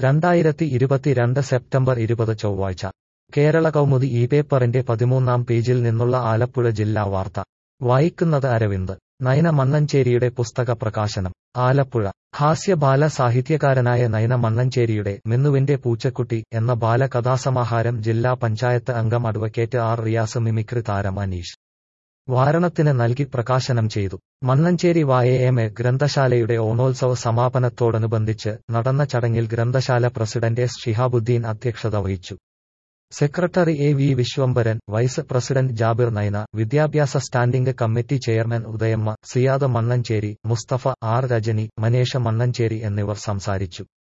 രണ്ടായിരത്തി ഇരുപത്തിരണ്ട് സെപ്റ്റംബർ ഇരുപത് ചൊവ്വാഴ്ച കേരള കൗമുദി ഈ പേപ്പറിന്റെ പതിമൂന്നാം പേജിൽ നിന്നുള്ള ആലപ്പുഴ ജില്ലാ വാർത്ത വായിക്കുന്നത് അരവിന്ദ് നയന മണ്ണഞ്ചേരിയുടെ പുസ്തക പ്രകാശനം ആലപ്പുഴ ഹാസ്യ ബാല സാഹിത്യകാരനായ നയന മണ്ണഞ്ചേരിയുടെ മിന്നുവിന്റെ പൂച്ചക്കുട്ടി എന്ന ബാലകഥാസമാഹാരം ജില്ലാ പഞ്ചായത്ത് അംഗം അഡ്വക്കേറ്റ് ആർ റിയാസ് മിമിക്രി താരം അനീഷ് വാരണത്തിന് നൽകി പ്രകാശനം ചെയ്തു മണ്ണഞ്ചേരി വായ എം എ ഗ്രന്ഥശാലയുടെ ഓണോത്സവ സമാപനത്തോടനുബന്ധിച്ച് നടന്ന ചടങ്ങിൽ ഗ്രന്ഥശാല പ്രസിഡന്റ് എസ് ഷിഹാബുദ്ദീൻ അധ്യക്ഷത വഹിച്ചു secretary A V Vishwambharan vice president Jabir Naina വിദ്യാഭ്യാസ standing committee chairman Udayamma Siyad Mannancheri Musthafa R Rajani Manesha Mannancheri എന്നിവർ സംസാരിച്ചു